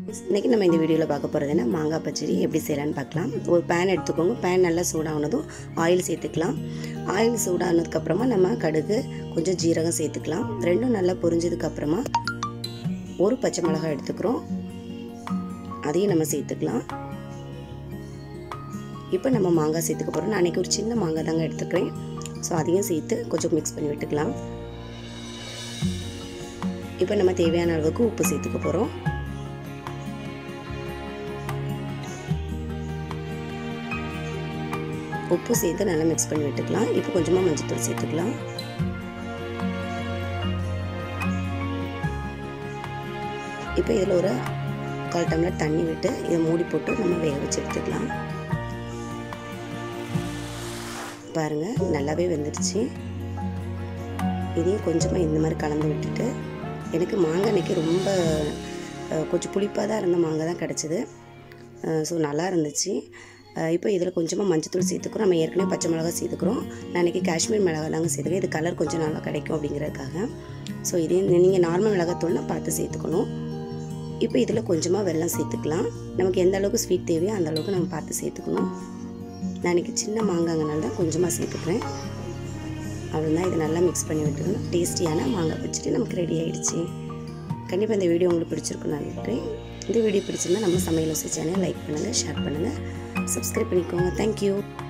இன்றைக்கி நம்ம இந்த வீடியோவில் பார்க்க போகிறது என்ன மாங்காய் பச்சடி எப்படி செய்யலான்னு பார்க்கலாம் ஒரு பேன் எடுத்துக்கோங்க பேன் நல்லா சூடானதும் ஆயில் சேர்த்துக்கலாம் ஆயில் சூடானதுக்கப்புறமா நம்ம கடுகு கொஞ்சம் ஜீரகம் சேர்த்துக்கலாம் ரெண்டும் நல்லா பொரிஞ்சதுக்கப்புறமா ஒரு பச்சை மிளகாய் எடுத்துக்கிறோம் அதையும் நம்ம சேர்த்துக்கலாம் இப்போ நம்ம மாங்காய் சேர்த்துக்க போகிறோம் நான் அன்றைக்கி ஒரு சின்ன மாங்காய் தாங்க எடுத்துக்கிறேன் ஸோ அதையும் சேர்த்து கொஞ்சம் மிக்ஸ் பண்ணி விட்டுக்கலாம் இப்போ நம்ம தேவையான அளவுக்கு உப்பு சேர்த்துக்க போகிறோம் உப்பு சேர்த்து நல்லா மிக்ஸ் பண்ணி விட்டுக்கலாம் இப்போ கொஞ்சமாக மஞ்சத்தூள் சேர்த்துக்கலாம் இப்போ இதில் ஒரு கால் டம்ளர் தண்ணி விட்டு இதை மூடி போட்டு நம்ம வேக வச்சு எடுத்துக்கலாம் பாருங்கள் நல்லாவே வெந்துடுச்சு இதையும் கொஞ்சமாக இந்த மாதிரி கலந்து விட்டுட்டு எனக்கு மாங்காய் அன்றைக்கி ரொம்ப கொஞ்சம் புளிப்பாக தான் இருந்த மாங்காய் தான் கிடச்சிது ஸோ நல்லா இருந்துச்சு இப்போ இதில் கொஞ்சமாக மஞ்சத்தூள் சேர்த்துக்கிறோம் நம்ம ஏற்கனவே பச்சை மிளகா சேர்த்துக்கிறோம் நான் இன்றைக்கி காஷ்மீர் மிளகா தாங்க சேர்த்துக்கிறேன் இது கலர் கொஞ்சம் நல்லா கிடைக்கும் அப்படிங்கிறதுக்காக ஸோ இதையும் நீங்கள் நார்மல் மிளகாத்தூள்னா பார்த்து சேர்த்துக்கணும் இப்போ இதில் கொஞ்சமாக வெல்லம் சேர்த்துக்கலாம் நமக்கு எந்த அளவுக்கு ஸ்வீட் தேவையோ அந்த அளவுக்கு நம்ம பார்த்து சேர்த்துக்கணும் நான் இன்றைக்கி சின்ன மாங்காங்கனால தான் கொஞ்சமாக சேர்த்துக்கிறேன் அவ்வளோதான் இதை நல்லா மிக்ஸ் பண்ணி விட்டுருணும் டேஸ்டியான மாங்காய் பச்சடி நமக்கு ரெடி ஆகிடுச்சு கண்டிப்பாக இந்த வீடியோ உங்களுக்கு பிடிச்சிருக்குன்னு நான் நினைக்கிறேன் இந்த வீடியோ பிடிச்சிருந்தா நம்ம சமையல் சேனல் லைக் பண்ணுங்கள் ஷேர் பண்ணுங்கள் சப்ஸ்கிரைப் பண்ணிக்கோங்க தேங்க்யூ